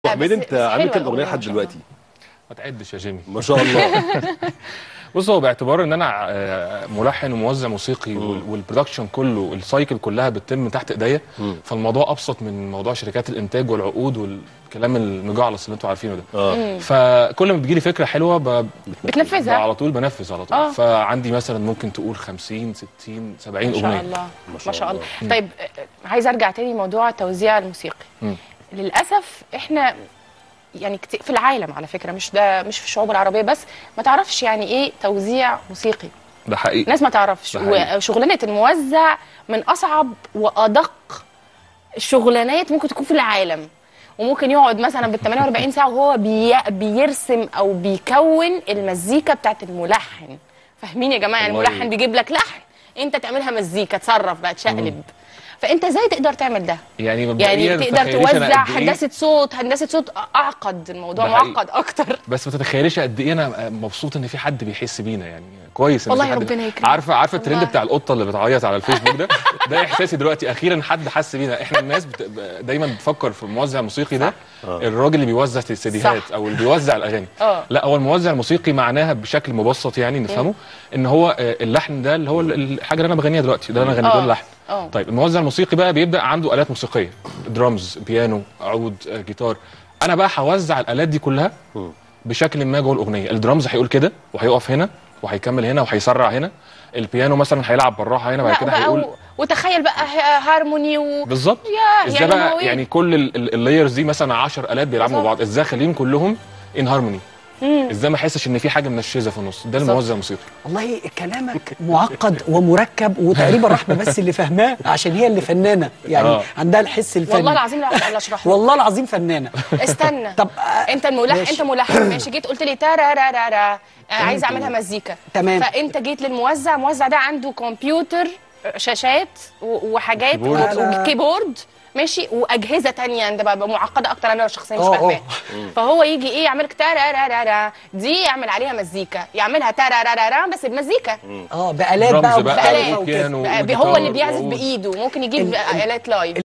ابو حميد بس- انت بس عامل حلوة كام اغنيه الأغنية لحد ما شاء دلوقتي ما تعدش يا جيمي ما شاء الله بص هو باعتبار ان انا آه، ملحن وموزع موسيقي وال- والبرودكشن كله السايكل كلها بتتم من تحت ايديا فالموضوع ابسط من موضوع شركات الانتاج والعقود والكلام المجعلص اللي انتوا عارفينه ده اه فكل ما بتجيلي فكره حلوه ب... بتنفذها على طول بنفذ على طول آه. فعندي مثلا ممكن تقول 50 60 70 ما شاء اغنيه الله ما شاء ما شاء الله الله. طيب آه، عايز ارجع تاني موضوع التوزيع الموسيقي مم. للاسف احنا يعني كتير في العالم على فكره مش ده مش في الشعوب العربيه بس ما تعرفش يعني ايه توزيع موسيقي ده حقيقي ناس ما تعرفش ده حقيقي. وشغلانه الموزع من اصعب وادق الشغلانات ممكن تكون في العالم وممكن يقعد مثلا بال 48 ساعه وهو بي بيرسم او بيكون المزيكا بتاعت الملحن فاهمين يا جماعه يعني والله. الملحن بيجيب لك لحن انت تعملها مزيكا تصرف بقى تشقلب فانت ازاي تقدر تعمل ده يعني مبدئيا يعني تقدر تتخيليش أنا توزع قد إيه- هندسه صوت هندسه صوت اعقد الموضوع ده حقيقي. معقد اكتر بس ما تتخيليش قد ايه انا مبسوط ان في حد بيحس بينا يعني كويس ان والله في حد ربنا يكرمك. عارفه عارفه الترند والله. بتاع القطه اللي بتعيط على الفيسبوك ده ده احساسي دلوقتي اخيرا حد حس بينا احنا الناس بت... دايما بتفكر في الموزع الموسيقي ده الراجل اللي بيوزع السيديهات صح. او اللي بيوزع الاغاني اه. لا هو الموزع الموسيقي معناها بشكل مبسط يعني نفهمه ان هو آه، اللحن ده اللي هو ال- الحاجه اللي انا بغنيها دلوقتي ده اللي انا غنيته اه. ده اللحن اه. طيب الموزع الموسيقي بقى بيبدا عنده الات موسيقيه درامز بيانو عود آه، جيتار انا بقى هوزع الالات دي كلها بشكل ما جوه الاغنيه الدرامز هيقول كده وهيقف هنا وهيكمل هنا وهيسرع هنا البيانو مثلا هيلعب بالراحه هنا بعد لا كده بقى هيقول و... وتخيل بقى ه- هارموني و... بالظبط ياه، ازاي يعني بقى هو إيه؟ يعني كل اللايرز دي مثلا 10 الات بيلعبوا مع بالظبط. بعض ازاي اخليهم كلهم ان هارموني ازاي ما احسش ان في حاجه منشزه في النص ده بالظبط. الموزع الموسيقي والله كلامك معقد ومركب وتقريبا رحمه بس اللي فاهماه عشان هي اللي فنانه يعني آه. عندها الحس الفني والله العظيم لا لا اشرح لك. والله العظيم فنانه استنى طب آه، انت الملحن ماشي. انت ملحن ماشي جيت قلت لي تارارارارا آه، عايز اعملها مزيكا تمام. فانت جيت للموزع الموزع ده عنده كمبيوتر آه، شاشات و- وحاجات كيبورد. و- وكيبورد ماشي واجهزه تانية انت بقى بقى معقده اكتر انا شخصيا مش اه، فاهماها اه. فهو يجي ايه يعمل لك تارارارارا دي يعمل عليها مزيكا يعملها تارارارارا بس بمزيكا اه بالات درامز بقى بقى وبآلات بآلات. وكده وبيانو بقى وجيتار هو اللي بيعزف وعود. بايده ممكن يجيب ال- ال- الات لايف